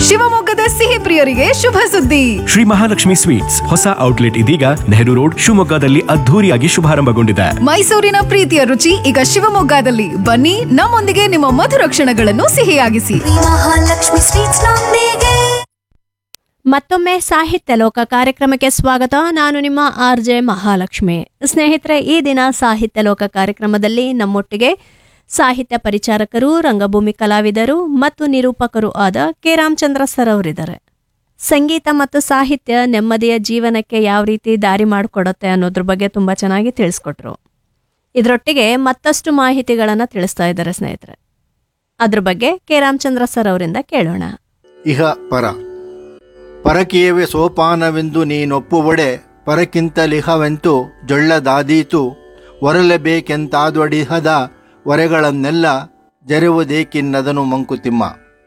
ಶಿವಮೊಗ್ಗದ ಸಿಹಿ ಪ್ರಿಯರಿಗೆ ಶುಭ ಸುದ್ದಿ ಶ್ರೀ ಮಹಾಲಕ್ಷ್ಮಿ ಸ್ವೀಟ್ಸ್ ಹೊಸ ಔಟ್ಲೆಟ್ ಇದೀಗ ನೆಹರು ರೋಡ್ ಶಿವಮೊಗ್ಗದಲ್ಲಿ ಅದ್ಧೂರಿಯಾಗಿ ಶುಭಾರಂಭಗೊಂಡಿದೆ ಮೈಸೂರಿನ ಪ್ರೀತಿಯ ರುಚಿ ಈಗ ಶಿವಮೊಗ್ಗದಲ್ಲಿ ಬನ್ನಿ ನಮ್ಮೊಂದಿಗೆ ನಿಮ್ಮ ಮಧುರ ಕ್ಷಣಗಳನ್ನು ಸಿಹಿಯಾಗಿಸಿ ಮಹಾಲಕ್ಷ್ಮಿ ಸ್ವೀಟ್ಸ್ ನೊಂದಿಗೆ ಮತ್ತೊಮ್ಮೆ ಸಾಹಿತ್ಯ ಲೋಕ ಕಾರ್ಯಕ್ರಮಕ್ಕೆ ಸ್ವಾಗತ ನಾನು ನಿಮ್ಮ ಆರ್ ಜೆ ಮಹಾಲಕ್ಷ್ಮಿ ಸ್ನೇಹಿತರೆ ಈ ದಿನ ಸಾಹಿತ್ಯ ಲೋಕ ಕಾರ್ಯಕ್ರಮದಲ್ಲಿ ನಮ್ಮೊಟ್ಟಿಗೆ ಸಾಹಿತ್ಯ ಪರಿಚಾರಕರು ರಂಗಭೂಮಿ ಕಲಾವಿದರು ಮತ್ತು ನಿರೂಪಕರು ಆದ ಕೆ ರಾಮಚಂದ್ರ ಸರ್ ಅವರಿದ್ದಾರೆ ಸಂಗೀತ ಮತ್ತು ಸಾಹಿತ್ಯ ನೆಮ್ಮದಿಯ ಜೀವನಕ್ಕೆ ಯಾವ ರೀತಿ ದಾರಿ ಮಾಡಿಕೊಡುತ್ತೆ ಅನ್ನೋದ್ರ ಬಗ್ಗೆ ತುಂಬ ಚೆನ್ನಾಗಿ ತಿಳಿಸ್ಕೊಟ್ರು ಇದರೊಟ್ಟಿಗೆ ಮತ್ತಷ್ಟು ಮಾಹಿತಿಗಳನ್ನು ತಿಳಿಸ್ತಾ ಇದ್ದಾರೆ ಸ್ನೇಹಿತರೆ ಅದ್ರ ಬಗ್ಗೆ ಕೆ ರಾಮಚಂದ್ರ ಸರ್ ಅವರಿಂದ ಕೇಳೋಣ ಇಹ ಪರ ಪರಕೀಯವೇ ಸೋಪಾನವೆಂದು ನೀನೊಪ್ಪುವಡೆ ಪರಕ್ಕಿಂತಲಿಹವೆಂತು ಜೊಳ್ಳದಾದೀತು ಒರಲಬೇಕೆಂತಾದೊಡಿಹದ ವರೆಗಳನ್ನೆಲ್ಲ ಜರೆಯುವುದೇಕಿನ್ನದನು ಮಂಕುತಿಮ್ಮ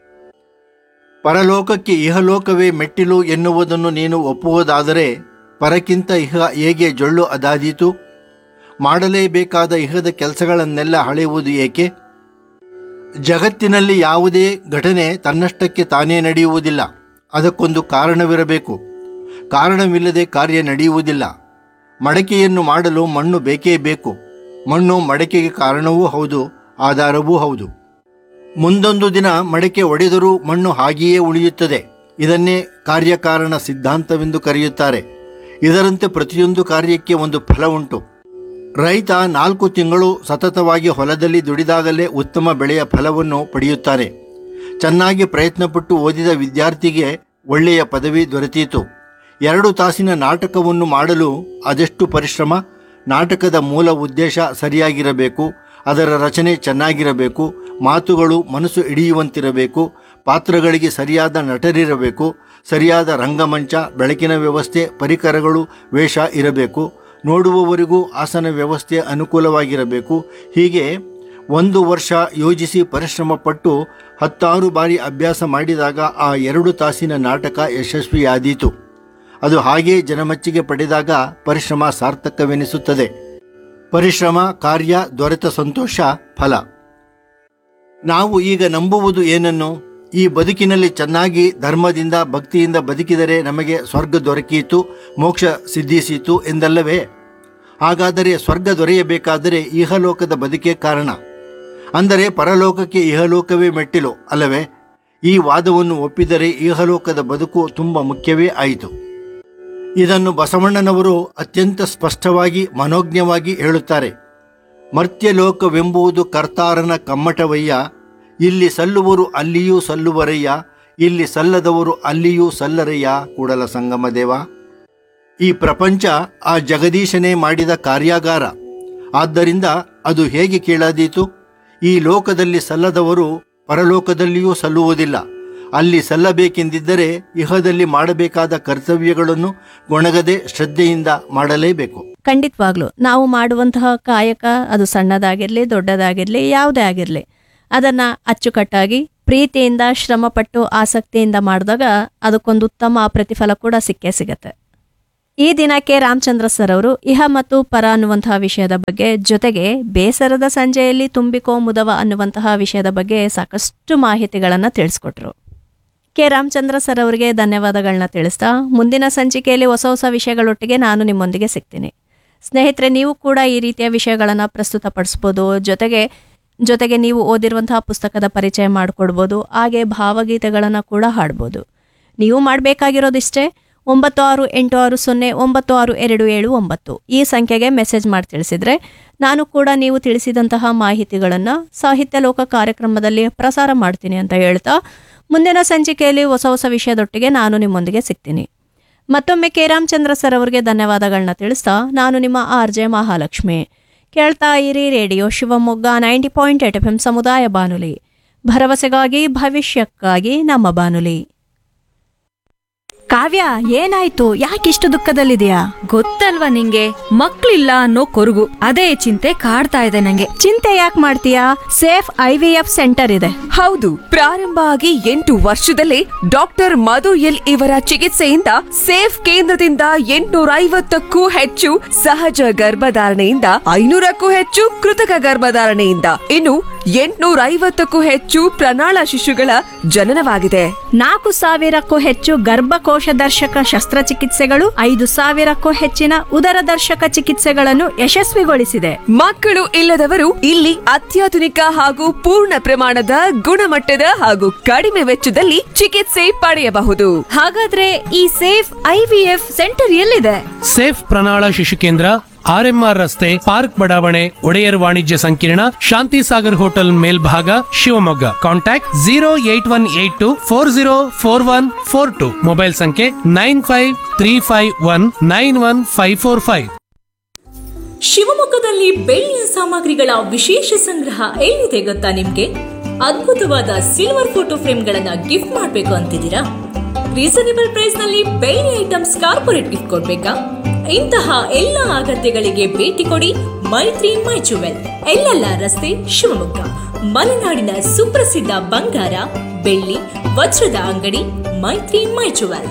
ಪರಲೋಕಕ್ಕೆ ಇಹಲೋಕವೇ ಮೆಟ್ಟಿಲು ಎನ್ನುವುದನ್ನು ನೀನು ಒಪ್ಪುವುದಾದರೆ ಪರಕ್ಕಿಂತ ಇಹ ಹೇಗೆ ಜೊಳ್ಳು ಅದಾದೀತು ಮಾಡಲೇಬೇಕಾದ ಇಹದ ಕೆಲಸಗಳನ್ನೆಲ್ಲ ಹಳೆಯುವುದು ಏಕೆ ಜಗತ್ತಿನಲ್ಲಿ ಯಾವುದೇ ಘಟನೆ ತನ್ನಷ್ಟಕ್ಕೆ ತಾನೇ ನಡೆಯುವುದಿಲ್ಲ ಅದಕ್ಕೊಂದು ಕಾರಣವಿರಬೇಕು ಕಾರಣವಿಲ್ಲದೆ ಕಾರ್ಯ ನಡೆಯುವುದಿಲ್ಲ ಮಡಕೆಯನ್ನು ಮಾಡಲು ಮಣ್ಣು ಬೇಕೇ ಬೇಕು ಮಣ್ಣು ಮಡಕೆಗೆ ಕಾರಣವೂ ಹೌದು ಆಧಾರವೂ ಹೌದು ಮುಂದೊಂದು ದಿನ ಮಡಕೆ ಒಡೆದರೂ ಮಣ್ಣು ಹಾಗೆಯೇ ಉಳಿಯುತ್ತದೆ ಇದನ್ನೇ ಕಾರ್ಯಕಾರಣ ಸಿದ್ಧಾಂತವೆಂದು ಕರೆಯುತ್ತಾರೆ ಇದರಂತೆ ಪ್ರತಿಯೊಂದು ಕಾರ್ಯಕ್ಕೆ ಒಂದು ಫಲ ಉಂಟು ರೈತ ನಾಲ್ಕು ತಿಂಗಳು ಸತತವಾಗಿ ಹೊಲದಲ್ಲಿ ದುಡಿದಾಗಲೇ ಉತ್ತಮ ಬೆಳೆಯ ಫಲವನ್ನು ಪಡೆಯುತ್ತಾನೆ ಚೆನ್ನಾಗಿ ಪ್ರಯತ್ನಪಟ್ಟು ಓದಿದ ವಿದ್ಯಾರ್ಥಿಗೆ ಒಳ್ಳೆಯ ಪದವಿ ದೊರೆತೀತು ಎರಡು ತಾಸಿನ ನಾಟಕವನ್ನು ಮಾಡಲು ಅದೆಷ್ಟು ಪರಿಶ್ರಮ ನಾಟಕದ ಮೂಲ ಉದ್ದೇಶ ಸರಿಯಾಗಿರಬೇಕು ಅದರ ರಚನೆ ಚೆನ್ನಾಗಿರಬೇಕು ಮಾತುಗಳು ಮನಸ್ಸು ಹಿಡಿಯುವಂತಿರಬೇಕು ಪಾತ್ರಗಳಿಗೆ ಸರಿಯಾದ ನಟರಿರಬೇಕು ಸರಿಯಾದ ರಂಗಮಂಚ ಬೆಳಕಿನ ವ್ಯವಸ್ಥೆ ಪರಿಕರಗಳು ವೇಷ ಇರಬೇಕು ನೋಡುವವರಿಗೂ ಆಸನ ವ್ಯವಸ್ಥೆ ಅನುಕೂಲವಾಗಿರಬೇಕು ಹೀಗೆ ಒಂದು ವರ್ಷ ಯೋಜಿಸಿ ಪರಿಶ್ರಮ ಪಟ್ಟು ಹತ್ತಾರು ಬಾರಿ ಅಭ್ಯಾಸ ಮಾಡಿದಾಗ ಆ ಎರಡು ತಾಸಿನ ನಾಟಕ ಯಶಸ್ವಿಯಾದೀತು ಅದು ಹಾಗೇ ಜನಮೆಚ್ಚುಗೆ ಪಡೆದಾಗ ಪರಿಶ್ರಮ ಸಾರ್ಥಕವೆನಿಸುತ್ತದೆ ಪರಿಶ್ರಮ ಕಾರ್ಯ ದೊರೆತ ಸಂತೋಷ ಫಲ ನಾವು ಈಗ ನಂಬುವುದು ಏನನ್ನು ಈ ಬದುಕಿನಲ್ಲಿ ಚೆನ್ನಾಗಿ ಧರ್ಮದಿಂದ ಭಕ್ತಿಯಿಂದ ಬದುಕಿದರೆ ನಮಗೆ ಸ್ವರ್ಗ ದೊರಕೀತು ಮೋಕ್ಷ ಸಿದ್ಧಿಸಿತು ಎಂದಲ್ಲವೇ ಹಾಗಾದರೆ ಸ್ವರ್ಗ ದೊರೆಯಬೇಕಾದರೆ ಇಹಲೋಕದ ಬದುಕೇ ಕಾರಣ ಅಂದರೆ ಪರಲೋಕಕ್ಕೆ ಇಹಲೋಕವೇ ಮೆಟ್ಟಿಲು ಅಲ್ಲವೇ ಈ ವಾದವನ್ನು ಒಪ್ಪಿದರೆ ಇಹಲೋಕದ ಬದುಕು ತುಂಬ ಮುಖ್ಯವೇ ಆಯಿತು ಇದನ್ನು ಬಸವಣ್ಣನವರು ಅತ್ಯಂತ ಸ್ಪಷ್ಟವಾಗಿ ಮನೋಜ್ಞವಾಗಿ ಹೇಳುತ್ತಾರೆ ಮರ್ತ್ಯಲೋಕವೆಂಬುದು ಕರ್ತಾರನ ಕಮ್ಮಟವಯ್ಯ ಇಲ್ಲಿ ಸಲ್ಲುವರು ಅಲ್ಲಿಯೂ ಸಲ್ಲುವರಯ್ಯ ಇಲ್ಲಿ ಸಲ್ಲದವರು ಅಲ್ಲಿಯೂ ಸಲ್ಲರಯ್ಯ ಕೂಡಲ ಸಂಗಮ ದೇವ ಈ ಪ್ರಪಂಚ ಆ ಜಗದೀಶನೇ ಮಾಡಿದ ಕಾರ್ಯಾಗಾರ ಆದ್ದರಿಂದ ಅದು ಹೇಗೆ ಕೇಳಾದೀತು ಈ ಲೋಕದಲ್ಲಿ ಸಲ್ಲದವರು ಪರಲೋಕದಲ್ಲಿಯೂ ಸಲ್ಲುವುದಿಲ್ಲ ಅಲ್ಲಿ ಸಲ್ಲಬೇಕೆಂದಿದ್ದರೆ ಇಹದಲ್ಲಿ ಮಾಡಬೇಕಾದ ಕರ್ತವ್ಯಗಳನ್ನು ಗೊಣಗದೆ ಶ್ರದ್ಧೆಯಿಂದ ಮಾಡಲೇಬೇಕು ಖಂಡಿತವಾಗ್ಲು ನಾವು ಮಾಡುವಂತಹ ಕಾಯಕ ಅದು ಸಣ್ಣದಾಗಿರಲಿ ದೊಡ್ಡದಾಗಿರಲಿ ಯಾವುದೇ ಆಗಿರಲಿ ಅದನ್ನು ಅಚ್ಚುಕಟ್ಟಾಗಿ ಪ್ರೀತಿಯಿಂದ ಶ್ರಮಪಟ್ಟು ಆಸಕ್ತಿಯಿಂದ ಮಾಡಿದಾಗ ಅದಕ್ಕೊಂದು ಉತ್ತಮ ಪ್ರತಿಫಲ ಕೂಡ ಸಿಕ್ಕೇ ಸಿಗತ್ತೆ ಈ ದಿನಕ್ಕೆ ರಾಮಚಂದ್ರ ಸರ್ ಅವರು ಇಹ ಮತ್ತು ಪರ ಅನ್ನುವಂತಹ ವಿಷಯದ ಬಗ್ಗೆ ಜೊತೆಗೆ ಬೇಸರದ ಸಂಜೆಯಲ್ಲಿ ತುಂಬಿಕೋ ಮುದವ ಅನ್ನುವಂತಹ ವಿಷಯದ ಬಗ್ಗೆ ಸಾಕಷ್ಟು ಮಾಹಿತಿಗಳನ್ನು ತಿಳಿಸ್ಕೊಟ್ರು ಕೆ ರಾಮಚಂದ್ರ ಸರ್ ಅವರಿಗೆ ಧನ್ಯವಾದಗಳನ್ನ ತಿಳಿಸ್ತಾ ಮುಂದಿನ ಸಂಚಿಕೆಯಲ್ಲಿ ಹೊಸ ಹೊಸ ವಿಷಯಗಳೊಟ್ಟಿಗೆ ನಾನು ನಿಮ್ಮೊಂದಿಗೆ ಸಿಗ್ತೀನಿ ಸ್ನೇಹಿತರೆ ನೀವು ಕೂಡ ಈ ರೀತಿಯ ವಿಷಯಗಳನ್ನು ಪ್ರಸ್ತುತಪಡಿಸ್ಬೋದು ಜೊತೆಗೆ ಜೊತೆಗೆ ನೀವು ಓದಿರುವಂತಹ ಪುಸ್ತಕದ ಪರಿಚಯ ಮಾಡಿಕೊಡ್ಬೋದು ಹಾಗೆ ಭಾವಗೀತೆಗಳನ್ನು ಕೂಡ ಹಾಡ್ಬೋದು ನೀವು ಮಾಡಬೇಕಾಗಿರೋದಿಷ್ಟೇ ಒಂಬತ್ತು ಆರು ಎಂಟು ಆರು ಸೊನ್ನೆ ಒಂಬತ್ತು ಆರು ಎರಡು ಏಳು ಒಂಬತ್ತು ಈ ಸಂಖ್ಯೆಗೆ ಮೆಸೇಜ್ ಮಾಡಿ ತಿಳಿಸಿದರೆ ನಾನು ಕೂಡ ನೀವು ತಿಳಿಸಿದಂತಹ ಮಾಹಿತಿಗಳನ್ನು ಸಾಹಿತ್ಯ ಲೋಕ ಕಾರ್ಯಕ್ರಮದಲ್ಲಿ ಪ್ರಸಾರ ಮಾಡ್ತೀನಿ ಅಂತ ಹೇಳ್ತಾ ಮುಂದಿನ ಸಂಚಿಕೆಯಲ್ಲಿ ಹೊಸ ಹೊಸ ವಿಷಯದೊಟ್ಟಿಗೆ ನಾನು ನಿಮ್ಮೊಂದಿಗೆ ಸಿಗ್ತೀನಿ ಮತ್ತೊಮ್ಮೆ ಕೆ ರಾಮಚಂದ್ರ ಸರ್ ಅವರಿಗೆ ಧನ್ಯವಾದಗಳನ್ನ ತಿಳಿಸ್ತಾ ನಾನು ನಿಮ್ಮ ಆರ್ ಜೆ ಮಹಾಲಕ್ಷ್ಮಿ ಕೇಳ್ತಾ ಇರಿ radio Shivamogga ninety point eight F M ಸಮುದಾಯ ಬಾನುಲಿ ಭರವಸೆಗಾಗಿ ಭವಿಷ್ಯಕ್ಕಾಗಿ ನಮ್ಮ ಬಾನುಲಿ ಕಾವ್ಯ ಏನಾಯ್ತು ಯಾಕಿಷ್ಟು ದುಃಖದಲ್ಲಿದೆಯಾ ಗೊತ್ತಲ್ವಾ ನಿಂಗೆ ಮಕ್ಳಿಲ್ಲ ಅನ್ನೋ ಕೊರಗು ಅದೇ ಚಿಂತೆ ಕಾಡ್ತಾ ಇದೆ ನಂಗೆ ಚಿಂತೆ ಯಾಕೆ ಮಾಡ್ತೀಯಾ Safe I V F center ಇದೆ ಹೌದು ಪ್ರಾರಂಭ ಆಗಿ ಎಂಟು ವರ್ಷದಲ್ಲೇ ಡಾಕ್ಟರ್ ಮಧು ಎಲ್ ಇವರ ಚಿಕಿತ್ಸೆಯಿಂದ ಸೇಫ್ ಕೇಂದ್ರದಿಂದ ಎಂಟುನೂರ ಐವತ್ತಕ್ಕೂ ಹೆಚ್ಚು ಸಹಜ ಗರ್ಭಧಾರಣೆಯಿಂದ ಐನೂರಕ್ಕೂ ಹೆಚ್ಚು ಕೃತಕ ಗರ್ಭಧಾರಣೆಯಿಂದ ಇನ್ನು ಎಂಟುನೂರ ಐವತ್ತಕ್ಕೂ ಹೆಚ್ಚು ಪ್ರಣಾಳ ಶಿಶುಗಳ ಜನನವಾಗಿದೆ ನಾಲ್ಕು ಸಾವಿರಕ್ಕೂ ಹೆಚ್ಚು ಗರ್ಭಕೋಶ ದರ್ಶಕ ಶಸ್ತ್ರಚಿಕಿತ್ಸೆಗಳು ಐದು ಸಾವಿರಕ್ಕೂ ಹೆಚ್ಚಿನ ಉದರ ದರ್ಶಕ ಚಿಕಿತ್ಸೆಗಳನ್ನು ಯಶಸ್ವಿಗೊಳಿಸಿದೆ ಮಕ್ಕಳು ಇಲ್ಲದವರು ಇಲ್ಲಿ ಅತ್ಯಾಧುನಿಕ ಹಾಗೂ ಪೂರ್ಣ ಪ್ರಮಾಣದ ಗುಣಮಟ್ಟದ ಹಾಗೂ ಕಡಿಮೆ ವೆಚ್ಚದಲ್ಲಿ ಚಿಕಿತ್ಸೆ ಪಡೆಯಬಹುದು ಹಾಗಾದ್ರೆ ಈ ಸೇಫ್ ಐವಿಎಫ್ ಸೆಂಟರ್ ಎಲ್ಲಿದೆ ಸೇಫ್ ಪ್ರಣಾಳ ಶಿಶು ಕೇಂದ್ರ ಆರ್ಎಂಆರ್ ರಸ್ತೆ ಪಾರ್ಕ್ ಬಡಾವಣೆ ಒಡೆಯರ್ ವಾಣಿಜ್ಯ ಸಂಕೀರ್ಣ ಶಾಂತಿ ಸಾಗರ್ ಹೋಟೆಲ್ ಮೇಲ್ಭಾಗ Shivamogga contact zero eight one eight two four zero four one four two mobile ಸಂಖ್ಯೆ nine five three five one nine one five four five ಶಿವಮೊಗ್ಗದಲ್ಲಿ ಬೆಳ್ಳಿಯ ಸಾಮಗ್ರಿಗಳ ವಿಶೇಷ ಸಂಗ್ರಹ ಎಲ್ಲಿದೆ ಗೊತ್ತಾ ನಿಮ್ಗೆ ಅದ್ಭುತವಾದ ಸಿಲ್ವರ್ ಫೋಟೋ ಫ್ರೇಮ್ಗಳನ್ನ ಗಿಫ್ಟ್ ಮಾಡಬೇಕು ಅಂತಿದ್ದೀರಾ ರೀಸನೇಬಲ್ ಪ್ರೈಸ್ ನಲ್ಲಿ ಬೆಳ್ಳಿ ಐಟಮ್ಸ್ ಕಾರ್ಪೊರೇಟ್ ಗಿಫ್ಟ್ ಕೊಡ್ಬೇಕಾ ಇಂತಹ ಎಲ್ಲ ಅಗತ್ಯಗಳಿಗೆ ಭೇಟಿ ಕೊಡಿ ಮೈತ್ರಿ ಮೈ ಜುವೆಲ್ ಎಲ್ಲೆಲ್ಲ ರಸ್ತೆ ಶಿವಮೊಗ್ಗ ಮಲೆನಾಡಿನ ಸುಪ್ರಸಿದ್ಧ ಬಂಗಾರ ಬೆಳ್ಳಿ ವಜ್ರದ ಅಂಗಡಿ ಮೈತ್ರಿ ಮೈ ಜುವೆಲ್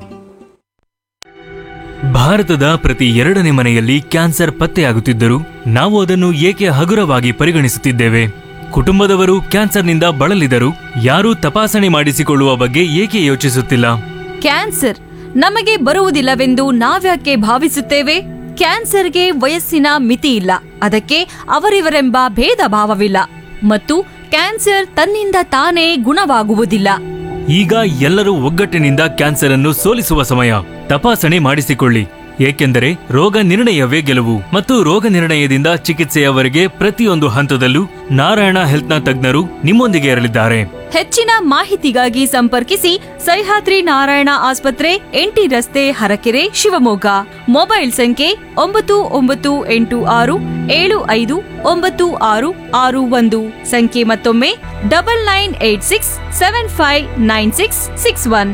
ಭಾರತದ ಪ್ರತಿ ಎರಡನೇ ಮನೆಯಲ್ಲಿ ಕ್ಯಾನ್ಸರ್ ಪತ್ತೆಯಾಗುತ್ತಿದ್ದರೂ ನಾವು ಅದನ್ನು ಏಕೆ ಹಗುರವಾಗಿ ಪರಿಗಣಿಸುತ್ತಿದ್ದೇವೆ ಕುಟುಂಬದವರು ಕ್ಯಾನ್ಸರ್ನಿಂದ ಬಳಲಿದರು ಯಾರೂ ತಪಾಸಣೆ ಮಾಡಿಸಿಕೊಳ್ಳುವ ಬಗ್ಗೆ ಏಕೆ ಯೋಚಿಸುತ್ತಿಲ್ಲ ಕ್ಯಾನ್ಸರ್ ನಮಗೆ ಬರುವುದಿಲ್ಲವೆಂದು ನಾವ್ಯಾಕೆ ಭಾವಿಸುತ್ತೇವೆ ಕ್ಯಾನ್ಸರ್ಗೆ ವಯಸ್ಸಿನ ಮಿತಿ ಇಲ್ಲ ಅದಕ್ಕೆ ಅವರಿವರೆಂಬ ಭೇದ ಭಾವವಿಲ್ಲ ಮತ್ತು ಕ್ಯಾನ್ಸರ್ ತನ್ನಿಂದ ತಾನೇ ಗುಣವಾಗುವುದಿಲ್ಲ ಈಗ ಎಲ್ಲರೂ ಒಗ್ಗಟ್ಟಿನಿಂದ ಕ್ಯಾನ್ಸರ್ ಅನ್ನು ಸೋಲಿಸುವ ಸಮಯ ತಪಾಸಣೆ ಮಾಡಿಸಿಕೊಳ್ಳಿ ಏಕೆಂದರೆ ರೋಗ ನಿರ್ಣಯವೇ ಗೆಲುವು ಮತ್ತು ರೋಗ ನಿರ್ಣಯದಿಂದ ಚಿಕಿತ್ಸೆಯವರೆಗೆ ಪ್ರತಿಯೊಂದು ಹಂತದಲ್ಲೂ ನಾರಾಯಣ ಹೆಲ್ತ್ನ ತಜ್ಞರು ನಿಮ್ಮೊಂದಿಗೆ ಇರಲಿದ್ದಾರೆ ಹೆಚ್ಚಿನ ಮಾಹಿತಿಗಾಗಿ ಸಂಪರ್ಕಿಸಿ ಸಹ್ಯಾದ್ರಿ ನಾರಾಯಣ ಆಸ್ಪತ್ರೆ ಎಂಟಿ ರಸ್ತೆ ಹರಕೆರೆ ಶಿವಮೊಗ್ಗ ಮೊಬೈಲ್ ಸಂಖ್ಯೆ ಒಂಬತ್ತು ಒಂಬತ್ತು ಎಂಟು ಆರು ಏಳು ಐದು ಒಂಬತ್ತು ಆರು ಆರು ಒಂದು ಸಂಖ್ಯೆ ಮತ್ತೊಮ್ಮೆ double nine eight six seven five nine six six one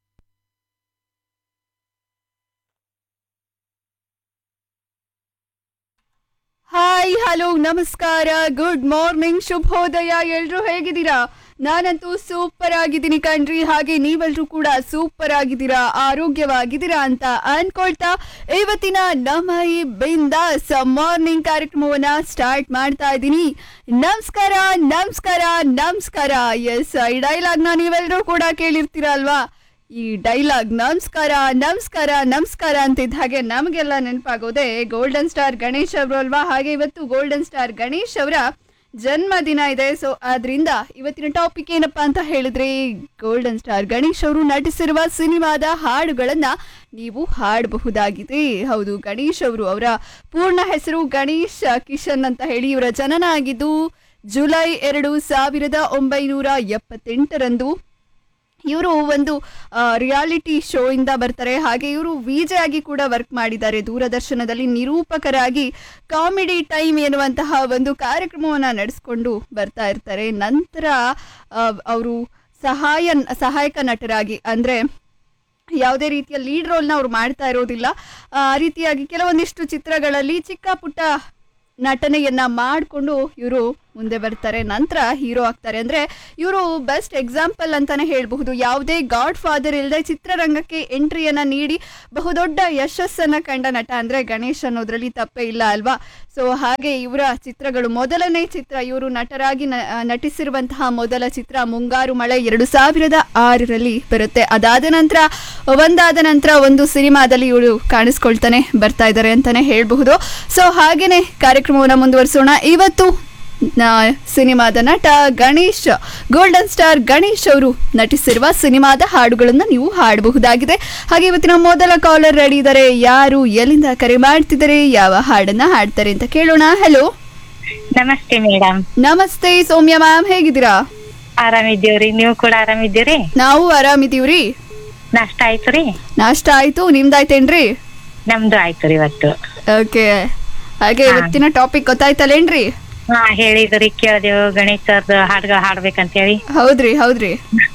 hi hello ನಮಸ್ಕಾರ ಗುಡ್ ಮಾರ್ನಿಂಗ್ ಶುಭೋದಯ ಎಲ್ರು ಹೇಗಿದ್ದೀರಾ ನಾನಂತೂ ಸೂಪರ್ ಆಗಿದ್ದೀನಿ ಕಣ್ರಿ ಹಾಗೆ ನೀವೆಲ್ರೂ ಕೂಡ ಸೂಪರ್ ಆಗಿದ್ದೀರಾ ಆರೋಗ್ಯವಾಗಿದ್ದೀರಾ ಅಂತ ಅನ್ಕೊಳ್ತಾ ಇವತ್ತಿನ ನಮ್ಮ ಈ ಬಿಂದಾಸ್ ಮಾರ್ನಿಂಗ್ ಕಾರ್ಯಕ್ರಮವನ್ನ ಸ್ಟಾರ್ಟ್ ಮಾಡ್ತಾ ಇದ್ದೀನಿ ನಮಸ್ಕಾರ ನಮಸ್ಕಾರ ನಮಸ್ಕಾರ ಎಸ್ ಈ ಡೈಲಾಗ್ನ ನೀವೆಲ್ಲರೂ ಕೂಡ ಕೇಳಿರ್ತೀರ ಅಲ್ವಾ ಈ ಡೈಲಾಗ್ ನಮಸ್ಕಾರ ನಮಸ್ಕಾರ ನಮಸ್ಕಾರ ಅಂತಿದ್ದ ಹಾಗೆ ನಮಗೆಲ್ಲ ನೆನಪಾಗೋದೆ ಗೋಲ್ಡನ್ ಸ್ಟಾರ್ ಗಣೇಶ್ ಅವರು ಅಲ್ವಾ ಹಾಗೆ ಇವತ್ತು ಗೋಲ್ಡನ್ ಸ್ಟಾರ್ ಗಣೇಶ್ ಅವರ ಜನ್ಮದಿನ ಇದೆ ಸೊ ಆದ್ರಿಂದ ಇವತ್ತಿನ ಟಾಪಿಕ್ ಏನಪ್ಪಾ ಅಂತ ಹೇಳಿದ್ರೆ ಗೋಲ್ಡನ್ ಸ್ಟಾರ್ ಗಣೇಶ್ ಅವರು ನಟಿಸಿರುವ ಸಿನಿಮಾದ ಹಾಡುಗಳನ್ನ ನೀವು ಹಾಡಬಹುದಾಗಿದೆ ಹೌದು ಗಣೇಶ್ ಅವರು ಅವರ ಪೂರ್ಣ ಹೆಸರು ಗಣೇಶ್ ಕಿಶನ್ ಅಂತ ಹೇಳಿ ಇವರ ಜನನ ಆಗಿದ್ದು ಜುಲೈ ಎರಡು ಸಾವಿರದ ಒಂಬೈನೂರ ಎಪ್ಪತ್ತೆಂಟರಂದು ಇವರು ಒಂದು ರಿಯಾಲಿಟಿ ಶೋ ಇಂದ ಬರ್ತಾರೆ ಹಾಗೆ ಇವರು ವಿಜೆ ಆಗಿ ಕೂಡ ವರ್ಕ್ ಮಾಡಿದ್ದಾರೆ ದೂರದರ್ಶನದಲ್ಲಿ ನಿರೂಪಕರಾಗಿ ಕಾಮಿಡಿ ಟೈಮ್ ಎನ್ನುವಂತಹ ಒಂದು ಕಾರ್ಯಕ್ರಮವನ್ನು ನಡೆಸ್ಕೊಂಡು ಬರ್ತಾ ಇರ್ತಾರೆ ನಂತರ ಅವರು ಸಹಾಯ ಸಹಾಯಕ ನಟರಾಗಿ ಅಂದರೆ ಯಾವುದೇ ರೀತಿಯ ಲೀಡ್ ರೋಲ್ನ ಅವ್ರು ಮಾಡ್ತಾ ಇರೋದಿಲ್ಲ ಆ ರೀತಿಯಾಗಿ ಕೆಲವೊಂದಿಷ್ಟು ಚಿತ್ರಗಳಲ್ಲಿ ಚಿಕ್ಕ ಪುಟ್ಟ ನಟನೆಯನ್ನ ಮಾಡಿಕೊಂಡು ಇವರು ಮುಂದೆ ಬರ್ತಾರೆ ನಂತರ ಹೀರೋ ಆಗ್ತಾರೆ ಅಂದರೆ ಇವರು ಬೆಸ್ಟ್ ಎಕ್ಸಾಂಪಲ್ ಅಂತಾನೆ ಹೇಳಬಹುದು ಯಾವುದೇ ಗಾಡ್ ಫಾದರ್ ಇಲ್ಲದೆ ಚಿತ್ರರಂಗಕ್ಕೆ ಎಂಟ್ರಿಯನ್ನು ನೀಡಿ ಬಹುದೊಡ್ಡ ಯಶಸ್ಸನ್ನು ಕಂಡ ನಟ ಅಂದರೆ ಗಣೇಶ್ ಅನ್ನೋದ್ರಲ್ಲಿ ತಪ್ಪೇ ಇಲ್ಲ ಅಲ್ವಾ ಸೊ ಹಾಗೆ ಇವರ ಚಿತ್ರಗಳು ಮೊದಲನೇ ಚಿತ್ರ ಇವರು ನಟರಾಗಿ ನ- ನಟಿಸಿರುವಂತಹ ಮೊದಲ ಚಿತ್ರ ಮುಂಗಾರು ಮಳೆ ಎರಡು ಸಾವಿರದ ಆರರಲ್ಲಿ ಬರುತ್ತೆ ಅದಾದ ನಂತರ ಒಂದಾದ ನಂತರ ಒಂದು ಸಿನಿಮಾದಲ್ಲಿ ಇವಳು ಕಾಣಿಸ್ಕೊಳ್ತಾನೆ ಬರ್ತಾ ಇದ್ದಾರೆ ಅಂತಾನೆ ಹೇಳಬಹುದು ಸೊ ಹಾಗೇನೆ ಕಾರ್ಯಕ್ರಮವನ್ನು ಮುಂದುವರಿಸೋಣ ಇವತ್ತು ನ- ಸಿನಿಮಾದ ನಟ ಗಣೇಶ್ ಗೋಲ್ಡನ್ ಸ್ಟಾರ್ ಗಣೇಶ್ ಅವರು ನಟಿಸಿರುವ ಸಿನಿಮಾದ ಹಾಡುಗಳನ್ನು ನೀವು ಹಾಡಬಹುದಾಗಿದೆ ಹಾಗೆ ಇವತ್ತಿನ ಮೊದಲ ಕಾಲರ್ ರೆಡಿ ಇದ್ದಾರೆ ಯಾರು ಎಲ್ಲಿಂದ ಕರೆ ಮಾಡ್ತಿದ್ದಾರೆ ಯಾವ ಹಾಡನ್ನ ಹಾಡ್ತಾರೆ ಅಂತ ಕೇಳೋಣ ಹಲೋ ನಮಸ್ತೆ ಮೇಡಮ್ ನಮಸ್ತೆ ಸೌಮ್ಯ ಮ್ಯಾಮ್ ಹೇಗಿದ್ದೀರಾ ಆರಾಮಿದ್ದೀವ್ರಿ ನೀವು ಕೂಡ ಆರಾಮಿದ್ದೀರಿ ನಾವು ಆರಾಮಿದೀವ್ರಿ ನಾಷ್ಟ ಆಯ್ತು ರೀ ನಾಷ್ಟ ಆಯ್ತು ನಿಮ್ದಾಯ್ತೇನ್ರಿ ನಮ್ದು ಆಯ್ತು ರೀ ಇವತ್ತು ಓಕೆ ಹಾಗೆ ಇವತ್ತಿನ ಟಾಪಿಕ್ ಗೊತ್ತಾಯ್ತಲ್ಲೇನ್ರಿ ಹಾ ಹೇಳಿದ್ರಿ ಕೇಳ್ದೇವು ಗಣೇಶ್ ಸರ್ದು ಹಾಡ್ಗಳು ಹಾಡ್ಬೇಕಂತ ಹೇಳಿ ಹೌದ್ರಿ ಹೌದ್ರಿ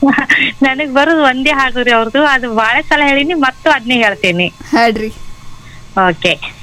ನನಗ್ ಬರೋದು ಒಂದೇ ಹಾಡು ರೀ ಅವ್ರದ್ದು ಅದು ಬಾಳೆ ಸಲ ಹೇಳಿನಿ ಮತ್ತು ಅದನ್ನೇ ಹೇಳ್ತೀನಿ ಹಾಡ್ರಿ ಓಕೆ